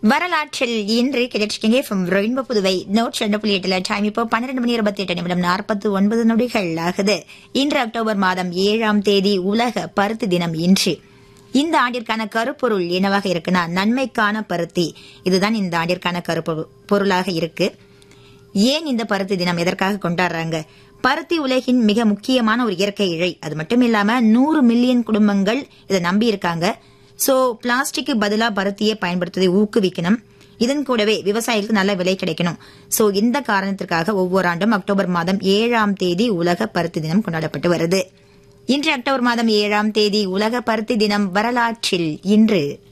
வரலாற்றில் இன்று கிடைச்சிருக்கீங்க ஃப்ரம் ரெயின்போ புதுவை நோட் ரெண்டு புள்ளி எட்டுல டைம் இப்போ பன்னிரண்டு மணி இருபத்தி எட்டு நிமிடம் நாற்பத்தி ஒன்பது நொடிகள் ஆகுது இன்று அக்டோபர் மாதம் ஏழாம் தேதி உலக பருத்தி தினம் இன்று இந்த ஆண்டிற்கான கருப்பொருள் என்னவாக இருக்குன்னா நன்மைக்கான பருத்தி இதுதான் இந்த ஆண்டிற்கான கருப்பொருள் பொருளாக இருக்கு ஏன் இந்த பருத்தி தினம் எதற்காக கொண்டாடுறாங்க பருத்தி உலகின் மிக முக்கியமான ஒரு இயற்கை இழை அது மட்டும் இல்லாம நூறு மில்லியன் குடும்பங்கள் இதை நம்பி இருக்காங்க சோ பிளாஸ்டிக்கு பதிலா பருத்தியை பயன்படுத்துவதை ஊக்குவிக்கணும் இதன் கூடவே விவசாயிகளுக்கு நல்ல விலை கிடைக்கணும் சோ இந்த காரணத்திற்காக ஒவ்வொரு ஆண்டும் அக்டோபர் மாதம் ஏழாம் தேதி உலக பருத்தி தினம் கொண்டாடப்பட்டு வருது இன்று அக்டோபர் மாதம் ஏழாம் தேதி உலக பருத்தி தினம் வரலாற்றில் இன்று